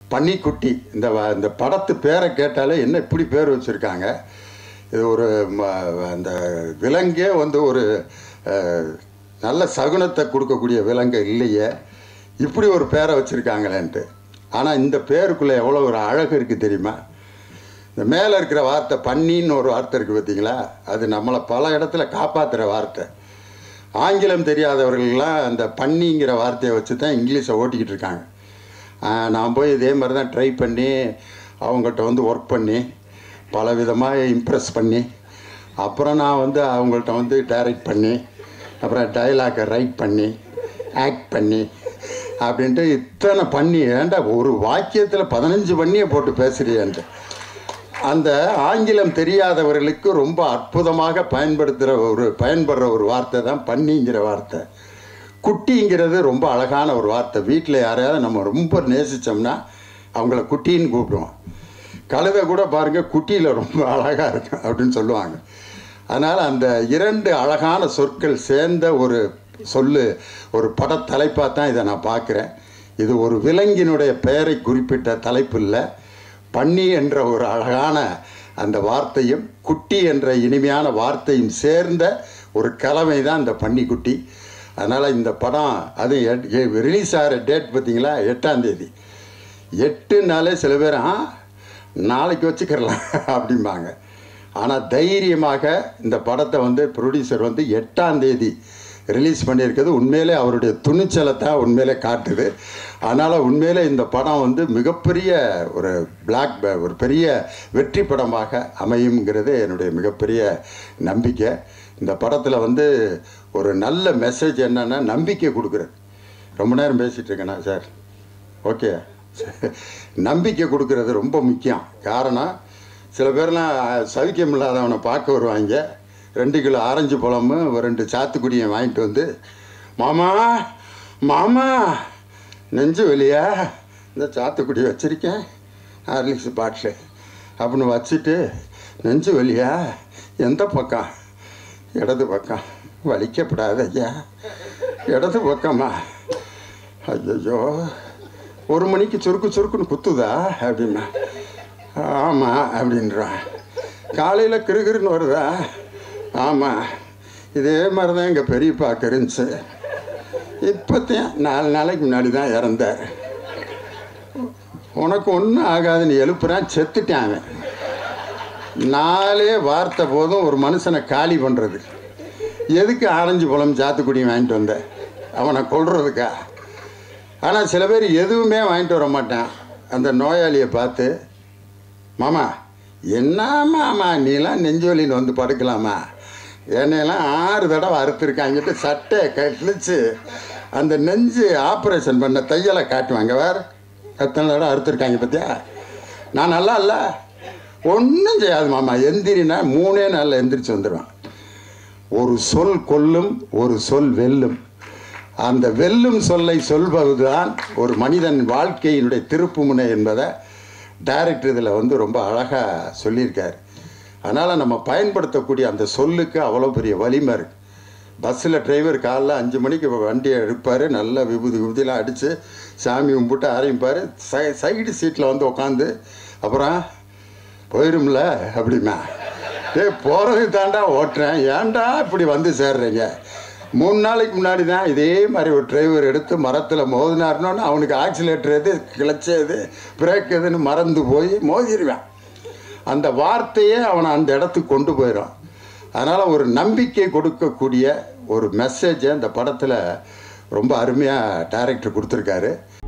பன்னிக்குட்டி இந்த வ- இந்த படத்து பேரை கேட்டாலே என்ன இப்படி பேர் வச்சுருக்காங்க இது ஒரு ம- அந்த விலங்கே வந்து ஒரு அஹ், நல்ல சகுனத்தை கொடுக்கக்கூடிய விலங்கு இல்லையே இப்படி ஒரு பேரை வச்சுருக்காங்களேன்ட்டு ஆனால் இந்த பேருக்குள்ளே எவ்வளோ ஒரு அழகு இருக்குது தெரியுமா இந்த மேலே இருக்கிற வார்த்தை பன்னின்னு ஒரு வார்த்தை இருக்குது பார்த்தீங்களா அது நம்மளை பல இடத்துல காப்பாற்றுற வார்த்தை ஆங்கிலம் தெரியாதவர்கள்லாம் அந்த பன்னிங்கிற வார்த்தையை வச்சு தான் இங்கிலீஷை ஓட்டிக்கிட்டு இருக்காங்க ஆஹ் நான் போய் இதே மாதிரி தான் ட்ரை பண்ணி அவங்கள்ட்ட வந்து ஒர்க் பண்ணி பல விதமாக இம்ப்ரெஸ் பண்ணி அப்புறம் நான் வந்து அவங்கள்ட்ட வந்து டைரக்ட் பண்ணி அப்புறம் டைலாக்கை ரைட் பண்ணி ஆக்ட் பண்ணி அப்படின்ட்டு இத்தனை பண்ணி ஏன்டா ஒரு வாக்கியத்தில் பதினஞ்சு பண்ணியை போட்டு பேசுறியன்ட்டு அந்த ஆங்கிலம் தெரியாதவர்களுக்கு ரொம்ப அற்புதமாக பயன்படுத்துகிற ஒரு பயன்படுற ஒரு வார்த்தை தான் பன்னிங்கிற வார்த்தை குட்டிங்கிறது ரொம்ப அழகான ஒரு வார்த்தை வீட்டில் யாரையாவது நம்ம ரொம்ப நேசித்தோம்னா அவங்கள குட்டின்னு கூப்பிடுவோம் கழுதை கூட பாருங்கள் குட்டியில் ரொம்ப அழகாக இருக்கும் அப்படின்னு சொல்லுவாங்க அதனால் அந்த இரண்டு அழகான சொற்கள் சேர்ந்த ஒரு சொல்லு ஒரு படத்தலைப்பாக தான் இதை நான் பார்க்குறேன் இது ஒரு விலங்கினுடைய பெயரை குறிப்பிட்ட தலைப்பு இல்லை பன்னி என்ற ஒரு அழகான அந்த வார்த்தையும் குட்டி என்ற இனிமையான வார்த்தையும் சேர்ந்த ஒரு கலவை தான் இந்த பன்னிக்குட்டி அதனால் இந்த படம் அது ரிலீஸ் ஆகிற டேட் பார்த்தீங்களா எட்டாம் தேதி எட்டுனாலே சில பேர் ஆ நாளைக்கு வச்சுக்கிறலாம் அப்படிம்பாங்க ஆனால் தைரியமாக இந்த படத்தை வந்து ப்ரொடியூசர் வந்து எட்டாம் தேதி ரிலீஸ் பண்ணியிருக்கிறது உண்மையிலே அவருடைய துணிச்சலை தான் உண்மையிலே காட்டுது அதனால் உண்மையிலே இந்த படம் வந்து மிகப்பெரிய ஒரு பிளாக் ஒரு பெரிய வெற்றி படமாக அமையுங்கிறது என்னுடைய மிகப்பெரிய நம்பிக்கை இந்த படத்தில் வந்து ஒரு நல்ல மெசேஜ் என்னென்னா நம்பிக்கை கொடுக்குறது ரொம்ப நேரம் பேசிகிட்டு இருக்கேனா சார் ஓகே நம்பிக்கை கொடுக்கறது ரொம்ப முக்கியம் காரணம் சில பேர்லாம் சவிக்கம் இல்லாதவனை பார்க்க வருவாங்க ரெண்டு கிலோ ஆரஞ்சு பழமும் ஒரு ரெண்டு சாத்துக்குடியை வாங்கிட்டு வந்து மாமா மாமா நெஞ்சு வெளியா இந்த சாத்துக்குடி வச்சுருக்கேன் ஹார்லிக்ஸ் பாட்டில் அப்படின்னு வச்சுட்டு நெஞ்சு வெளியா எந்த பக்கம் இடது பக்கம் வலிக்கப்படாது ஐயா இடது பக்கமா ஐயோ ஒரு மணிக்கு சுருக்கு சுருக்குன்னு குத்துதா அப்படின்னா ஆமாம் அப்படின்றான் காலையில் கிருகிருன்னு வருதா ஆமாம் இதே மாதிரி தான் எங்கள் பெரியப்பாக்கு இருந்துச்சு இப்போத்தையும் நாலு நாளைக்கு முன்னாடி தான் இறந்தார் உனக்கு ஒன்றும் ஆகாது நீ எழுப்புறான் செத்துட்டான் அவன் நாலே வார்த்தை போதும் ஒரு மனுஷனை காலி பண்ணுறது எதுக்கு ஆரஞ்சு பழம் சாத்துக்குடி வாங்கிட்டு வந்த அவனை கொல்றதுக்கா ஆனால் சில பேர் எதுவுமே வாங்கிட்டு வர மாட்டான் அந்த நோயாளியை பார்த்து மாமா என்ன மாமா நீலாம் நெஞ்சொலின்னு வந்து படுக்கலாமா என்னையெல்லாம் ஆறு தடவை அறுத்துருக்காங்கிட்டு சட்டையை கழிச்சு அந்த நெஞ்சு ஆப்ரேஷன் பண்ண தையலை காட்டுவாங்க வேறு எத்தனை தடவை அறுத்துருக்காங்க பார்த்தியா நான் நல்லா இல்லை ஒன்றும் செய்யாது மாமா எந்திரினா மூணே நாளில் எந்திரிச்சு வந்துடுவேன் ஒரு சொல் கொல்லும் ஒரு சொல் வெல்லும் அந்த வெல்லும் சொல்லை சொல்வதுதான் ஒரு மனிதன் வாழ்க்கையினுடைய திருப்புமுனை என்பதை டைரக்டர் இதில் வந்து ரொம்ப அழகாக சொல்லியிருக்கார் அதனால் நம்ம பயன்படுத்தக்கூடிய அந்த சொல்லுக்கு அவ்வளோ பெரிய வலிமை இருக்கு பஸ்ஸில் டிரைவர் காலைல அஞ்சு மணிக்கு வண்டியை எடுப்பார் நல்லா விபூதி விபூதிலாம் அடித்து சாமி கும்பிட்டு ஆரம்பிப்பார் சை சைடு சீட்டில் வந்து உட்காந்து அப்புறம் போயிரும்ல அப்படிமா டேய் போகிறது தாண்டா ஓட்டுறேன் ஏன்டா இப்படி வந்து சேர்றீங்க மூணு நாளைக்கு முன்னாடி தான் இதே மாதிரி ஒரு டிரைவர் எடுத்து மரத்தில் மோதினார்னோன்னு அவனுக்கு ஆக்சிலேட்டர் எது கிளச்சு எது பிரேக் எதுன்னு மறந்து போய் மோதிடுவான் அந்த வார்த்தையே அவனை அந்த இடத்துக்கு கொண்டு போயிடும் அதனால் ஒரு நம்பிக்கை கொடுக்கக்கூடிய ஒரு மெசேஜை அந்த படத்தில் ரொம்ப அருமையாக டைரக்டர் கொடுத்துருக்காரு